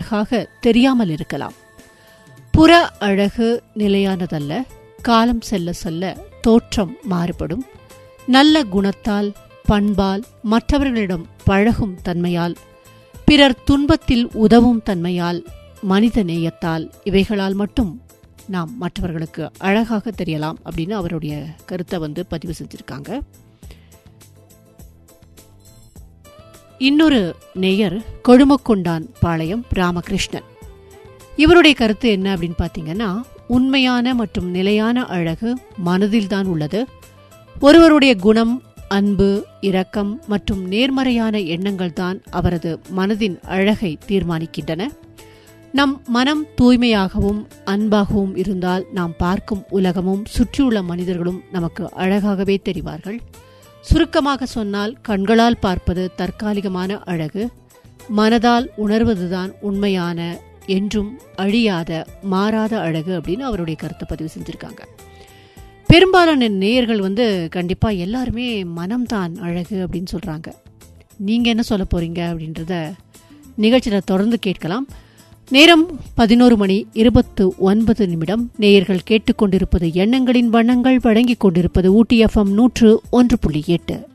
அழகாக தெரியாமல் இருக்கலாம் புற அழகு நிலையானதல்ல காலம் செல்ல செல்ல தோற்றம் மாறுபடும் நல்ல குணத்தால் பண்பால் மற்றவர்களிடம் பழகும் தன்மையால் பிறர் துன்பத்தில் உதவும் தன்மையால் மனித நேயத்தால் இவைகளால் மட்டும் நாம் மற்றவர்களுக்கு அழகாக தெரியலாம் அப்படின்னு அவருடைய கருத்தை வந்து பதிவு செஞ்சிருக்காங்க இன்னொரு நேயர் கொழுமக்கொண்டான் பாளையம் ராமகிருஷ்ணன் இவருடைய கருத்து என்ன அப்படின்னு பார்த்தீங்கன்னா உண்மையான மற்றும் நிலையான அழகு மனதில்தான் உள்ளது ஒருவருடைய குணம் அன்பு இரக்கம் மற்றும் நேர்மறையான எண்ணங்கள் தான் அவரது மனதின் அழகை தீர்மானிக்கின்றன நம் மனம் தூய்மையாகவும் அன்பாகவும் இருந்தால் நாம் பார்க்கும் உலகமும் சுற்றியுள்ள மனிதர்களும் நமக்கு அழகாகவே தெரிவார்கள் சுருக்கமாக சொன்னால் கண்களால் பார்ப்பது தற்காலிகமான அழகு மனதால் உணர்வதுதான் உண்மையான என்றும் அழியாத மாறாத அழகு அப்படின்னு அவருடைய கருத்தை பதிவு செஞ்சிருக்காங்க பெரும்பாலான நேயர்கள் வந்து கண்டிப்பா எல்லாருமே மனம்தான் அழகு அப்படின்னு சொல்றாங்க நீங்க என்ன சொல்ல போறீங்க அப்படின்றத நிகழ்ச்சியில தொடர்ந்து கேட்கலாம் நேரம் பதினோரு மணி இருபத்து ஒன்பது நிமிடம் நேயர்கள் கேட்டுக்கொண்டிருப்பது எண்ணங்களின் வண்ணங்கள் வழங்கிக் கொண்டிருப்பது ஊட்டி எஃப்எம் நூற்று ஒன்று புள்ளி எட்டு